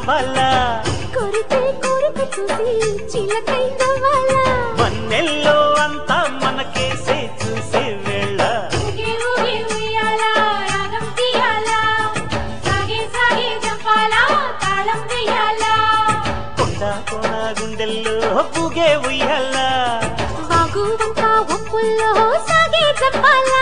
నవ్వాలా కొరికే కోరిక చూసి చిలకై నవ్వాలా మన్నెల్లో అంతా మనకేసే చూసే వేళ ఊగే ఊగే ఉయ్యాలా రాగం తీయాలా సాగే సాగే జపాలా తాళం వేయాలా కొండ కోన గుండెల్లో పూగే ఉయ్యాలా వాగు వంక ఒప్పుల్లో సాగే జపాలా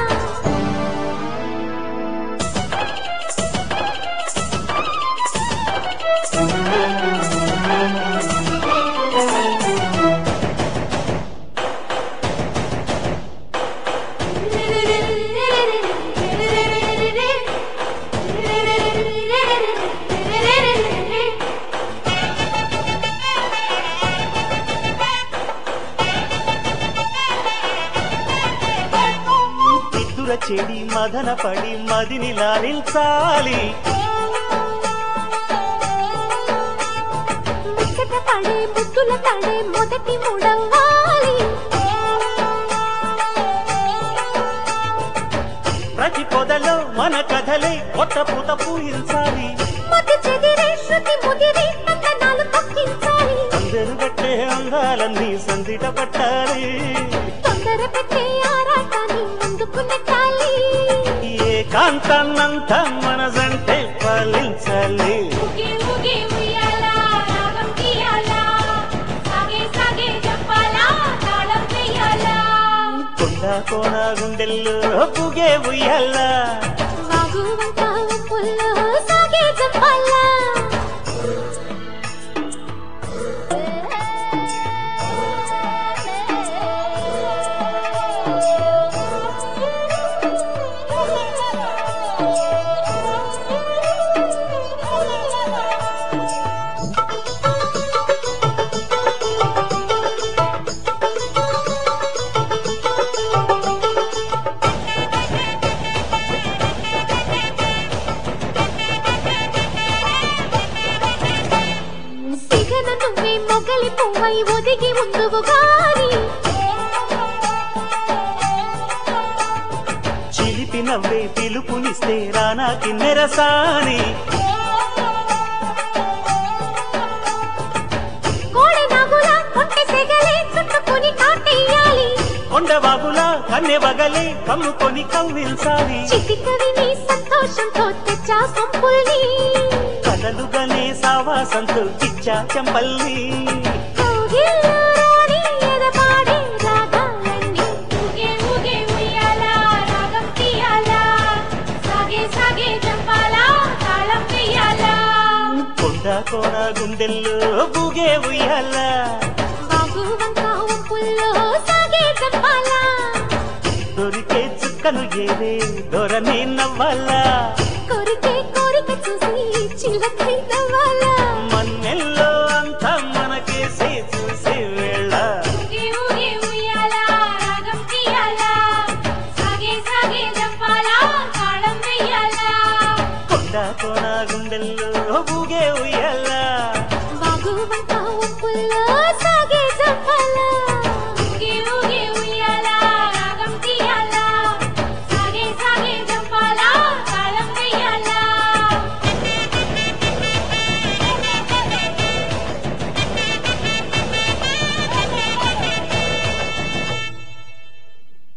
నిద్దుర చెడి మదన పడి మదిని లాలించాలి ముచ్చట పడే ముద్దుల తడే మొదటి మూడవ్వాలి ప్రతి పొదలో మన కథలే కొత్త పూత పూయించాలి మొదటి చెదిరే శృతి ముదిరి పక్కనాలు పక్కించాలి అందరు గట్టే అందాలన్నీ సందిట పట్టాలి తొందర పెట్టే ఆరాటాన్ని ముందుకు నెట్టాలి ఏకాంతాన్నంతా మనసంటే పాలించాలి ఊగే ఊగే ఉయ్యాలా రాగం తీయాలా సాగే సాగే చెప్పాలా తాళం వేయాలా కొండ కోన గుండెల్లో పూగే ఉయ్యాలా వాగు వంక ఉప్పుల్లో సాగే చెప్పాలా సిగన నువ్వే మొగలి పువ్వై ఒదిగి ఉందువు గాని చిలిపి నవ్వే పిలుపునిస్తే రానా కిన్నెరసాని కోడి నాగుల కొట్టె సెగలే చుట్టుకొని కాటేయాలి కొండవాగులా కన్నె వగలే కమ్ముకొని కవ్వించాలి చిటికవిని సంతోషంతో తెచ్చా సంపుల్ని కలలుగానే సావాసంతో ఇచ్చా చెంపల్ని కోగిల్లో రాణి ఎదపాడే రాగాలన్నీ ఊగే ఊగే ఉయ్యాలా రాగం తీయాలా సాగే సాగే జంపాలా తాళం వేయాలా కొండ కోన గుండెల్లో పూగే ఉయ్యాలా వాగు వంక ఉప్పుల్లో సాగే జంపాలా దొరికే చుక్కను ఏలే దొరనే నవ్వాలా కోరికే కోరిక చూసి చిలకై నవ్వాలా మన్నెల్లో అంతా మనకేసే చూసే వేళ ఊగే ఊగే ఉయ్యాలా రాగం తీయాలా సాగే సాగే జంపాలా తాళం వేయాలా కొండ కోన గుండెల్లో పూగే ఉయ్యాలా